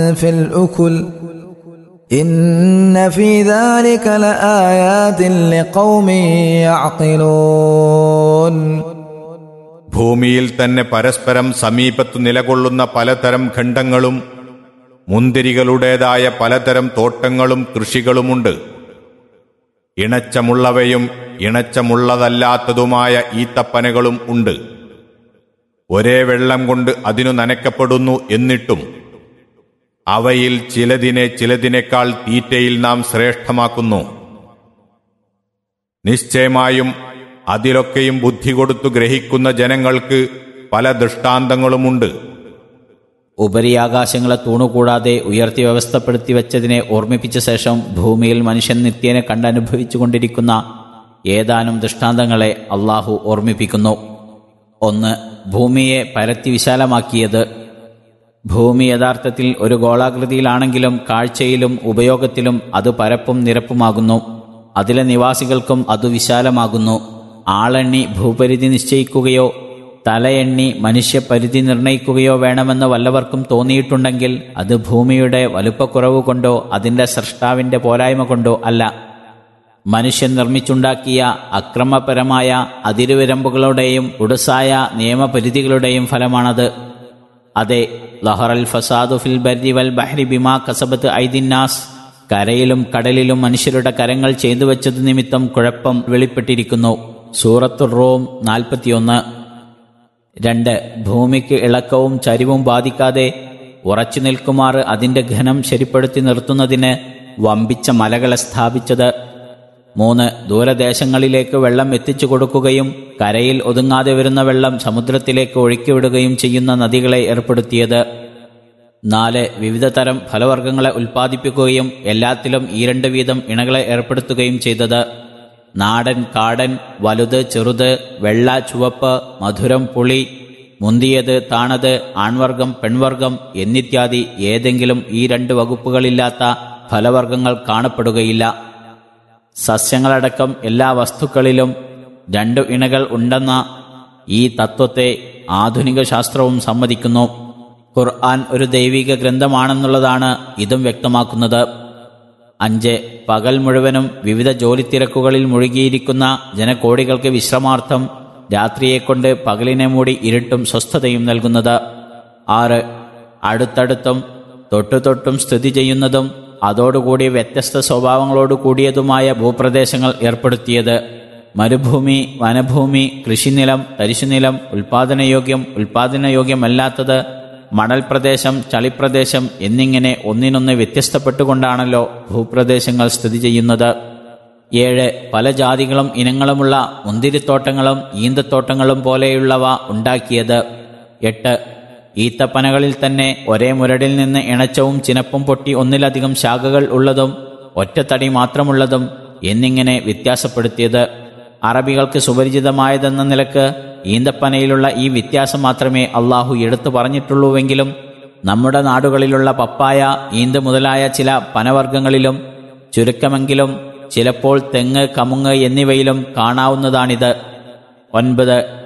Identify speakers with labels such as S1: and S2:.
S1: في الأكل إن في ذلك لآيات لقوم يعقلون
S2: ഭൂമിയിൽ തന്നെ പരസ്പരം സമീപത്തു നിലകൊള്ളുന്ന പലതരം ഖണ്ഡങ്ങളും മുന്തിരികളുടേതായ പലതരം തോട്ടങ്ങളും കൃഷികളുമുണ്ട് ഇണച്ചമുള്ളവയും ഇണച്ചമുള്ളതല്ലാത്തതുമായ ഈത്തപ്പനകളും ഉണ്ട് ഒരേ വെള്ളം കൊണ്ട് അതിനു നനയ്ക്കപ്പെടുന്നു എന്നിട്ടും അവയിൽ ചിലതിനെ ചിലതിനേക്കാൾ തീറ്റയിൽ നാം ശ്രേഷ്ഠമാക്കുന്നു നിശ്ചയമായും അതിലൊക്കെയും ബുദ്ധി കൊടുത്തു ഗ്രഹിക്കുന്ന ജനങ്ങൾക്ക് പല ദൃഷ്ടാന്തങ്ങളുമുണ്ട്
S3: ഉപരിയാകാശങ്ങളെ തൂണുകൂടാതെ ഉയർത്തി വ്യവസ്ഥപ്പെടുത്തി വെച്ചതിനെ ഓർമ്മിപ്പിച്ച ശേഷം ഭൂമിയിൽ മനുഷ്യൻ നിത്യേനെ കണ്ടനുഭവിച്ചു കൊണ്ടിരിക്കുന്ന ഏതാനും ദൃഷ്ടാന്തങ്ങളെ അള്ളാഹു ഓർമ്മിപ്പിക്കുന്നു ഒന്ന് ഭൂമിയെ പരത്തി വിശാലമാക്കിയത് ഭൂമി യഥാർത്ഥത്തിൽ ഒരു ഗോളാകൃതിയിലാണെങ്കിലും കാഴ്ചയിലും ഉപയോഗത്തിലും അത് പരപ്പും നിരപ്പുമാകുന്നു അതിലെ നിവാസികൾക്കും അത് വിശാലമാകുന്നു ആളെണ്ണി ഭൂപരിധി നിശ്ചയിക്കുകയോ തലയെണ്ണി മനുഷ്യപരിധി നിർണയിക്കുകയോ വേണമെന്ന് വല്ലവർക്കും തോന്നിയിട്ടുണ്ടെങ്കിൽ അത് ഭൂമിയുടെ വലുപ്പക്കുറവ് കൊണ്ടോ അതിൻ്റെ സൃഷ്ടാവിൻ്റെ പോരായ്മ കൊണ്ടോ അല്ല മനുഷ്യൻ നിർമ്മിച്ചുണ്ടാക്കിയ അക്രമപരമായ അതിരുവിരമ്പുകളുടെയും ഉടുസായ നിയമപരിധികളുടെയും ഫലമാണത് അതെ ലഹറൽ ഫസാദു ഫിൽ ബരി വൽ ബഹ്രി ബിമാ കസബത്ത് ഐദിന്നാസ് കരയിലും കടലിലും മനുഷ്യരുടെ കരങ്ങൾ ചെയ്തു വെച്ചത് നിമിത്തം കുഴപ്പം വെളിപ്പെട്ടിരിക്കുന്നു സൂറത്തുർ റോം നാൽപ്പത്തിയൊന്ന് രണ്ട് ഭൂമിക്ക് ഇളക്കവും ചരിവും ബാധിക്കാതെ ഉറച്ചു നിൽക്കുമാർ അതിന്റെ ഘനം ശരിപ്പെടുത്തി നിർത്തുന്നതിന് വമ്പിച്ച മലകളെ സ്ഥാപിച്ചത് മൂന്ന് ദൂരദേശങ്ങളിലേക്ക് വെള്ളം എത്തിച്ചു കൊടുക്കുകയും കരയിൽ ഒതുങ്ങാതെ വരുന്ന വെള്ളം സമുദ്രത്തിലേക്ക് ഒഴുക്കിവിടുകയും ചെയ്യുന്ന നദികളെ ഏർപ്പെടുത്തിയത് നാല് വിവിധ തരം ഫലവർഗ്ഗങ്ങളെ ഉൽപ്പാദിപ്പിക്കുകയും എല്ലാത്തിലും ഈ രണ്ട് വീതം ഇണകളെ ഏർപ്പെടുത്തുകയും ചെയ്തത് നാടൻ കാടൻ വലുത് ചെറുത് വെള്ള ചുവപ്പ് മധുരം പുളി മുന്തിയത് താണത് ആൺവർഗം പെൺവർഗം എന്നിത്യാദി ഏതെങ്കിലും ഈ രണ്ട് വകുപ്പുകളില്ലാത്ത ഫലവർഗ്ഗങ്ങൾ കാണപ്പെടുകയില്ല സസ്യങ്ങളടക്കം എല്ലാ വസ്തുക്കളിലും രണ്ടു ഇണകൾ ഉണ്ടെന്ന ഈ തത്വത്തെ ആധുനിക ശാസ്ത്രവും സമ്മതിക്കുന്നു ഖുർആൻ ഒരു ദൈവിക ഗ്രന്ഥമാണെന്നുള്ളതാണ് ഇതും വ്യക്തമാക്കുന്നത് അഞ്ച് പകൽ മുഴുവനും വിവിധ ജോലിത്തിരക്കുകളിൽ മുഴുകിയിരിക്കുന്ന ജനകോടികൾക്ക് വിശ്രമാർത്ഥം രാത്രിയെക്കൊണ്ട് പകലിനെ മൂടി ഇരുട്ടും സ്വസ്ഥതയും നൽകുന്നത് ആറ് അടുത്തടുത്തും തൊട്ടുതൊട്ടും സ്ഥിതി ചെയ്യുന്നതും അതോടുകൂടി വ്യത്യസ്ത സ്വഭാവങ്ങളോട് കൂടിയതുമായ ഭൂപ്രദേശങ്ങൾ ഏർപ്പെടുത്തിയത് മരുഭൂമി വനഭൂമി കൃഷിനിലം തരിശുനിലം ഉൽപാദനയോഗ്യം ഉൽപാദനയോഗ്യമല്ലാത്തത് മണൽ പ്രദേശം ചളിപ്രദേശം എന്നിങ്ങനെ ഒന്നിനൊന്ന് വ്യത്യസ്തപ്പെട്ടുകൊണ്ടാണല്ലോ ഭൂപ്രദേശങ്ങൾ സ്ഥിതി ചെയ്യുന്നത് ഏഴ് പല ജാതികളും ഇനങ്ങളുമുള്ള മുന്തിരിത്തോട്ടങ്ങളും ഈന്തത്തോട്ടങ്ങളും പോലെയുള്ളവ ഉണ്ടാക്കിയത് എട്ട് ഈത്തപ്പനകളിൽ തന്നെ ഒരേ മുരടിൽ നിന്ന് ഇണച്ചവും ചിനപ്പും പൊട്ടി ഒന്നിലധികം ശാഖകൾ ഉള്ളതും ഒറ്റത്തടി മാത്രമുള്ളതും എന്നിങ്ങനെ വ്യത്യാസപ്പെടുത്തിയത് അറബികൾക്ക് സുപരിചിതമായതെന്ന നിലക്ക് ഈന്തപ്പനയിലുള്ള ഈ വ്യത്യാസം മാത്രമേ അള്ളാഹു എടുത്തു പറഞ്ഞിട്ടുള്ളൂവെങ്കിലും നമ്മുടെ നാടുകളിലുള്ള പപ്പായ ഈന്ത് മുതലായ ചില പനവർഗ്ഗങ്ങളിലും ചുരുക്കമെങ്കിലും ചിലപ്പോൾ തെങ്ങ് കമുങ്ങ് എന്നിവയിലും കാണാവുന്നതാണിത് ഒൻപത്